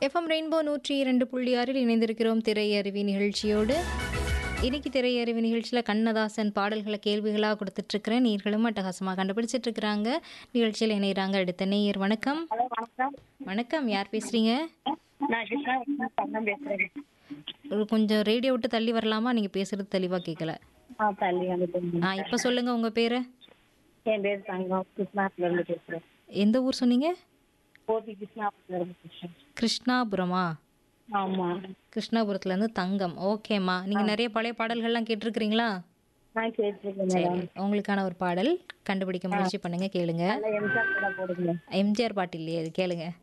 FM rainbow நூற்றி இரண்டு புள்ளி ஆறில் இணைந்திருக்கிறோம் திரையருவி நிகழ்ச்சியோடு இன்னைக்கு திரையருவி நிகழ்ச்சியில் கண்ணதாசன் பாடல்களை கேள்விகளாக கொடுத்துட்ருக்கிறேன் நீர்களும் அட்டகாசமாக கண்டுபிடிச்சிட்டு இருக்கிறாங்க நிகழ்ச்சியில் இணைகிறாங்க அடுத்த நேயர் வணக்கம் ஹலோ வணக்கம் வணக்கம் யார் பேசுகிறீங்க நான் கிருஷ்ணா தங்கம் பேசுறேன் கொஞ்சம் ரேடியோ விட்டு தள்ளி வரலாமா நீங்கள் பேசுகிறது தெளிவாக கேட்கல ஆ தள்ளி வந்துட்டு ஆ இப்போ சொல்லுங்கள் உங்கள் பேர் என் பேர் தங்கம் கிருஷ்ணாத்துல இருந்து பேசுறேன் எந்த ஊர் சொன்னீங்க கோபி கிருஷ்ணாபுரத்துல இருந்து பேசுறேன் கிருஷ்ணாபுரமா ஆமா கிருஷ்ணாபுரத்துலேருந்து தங்கம் ஓகேம்மா நீங்கள் நிறைய பழைய பாடல்கள்லாம் கேட்டிருக்கிறீங்களா நான் கேட்டிருக்கேன் சரி மேடம் உங்களுக்கான ஒரு பாடல் கண்டுபிடிக்க முயற்சி பண்ணுங்க கேளுங்க நல்ல எம்ஜிஆர் கூட போடுங்க எம்ஜிஆர் பாட்டு இல்லையே அது கேளுங்க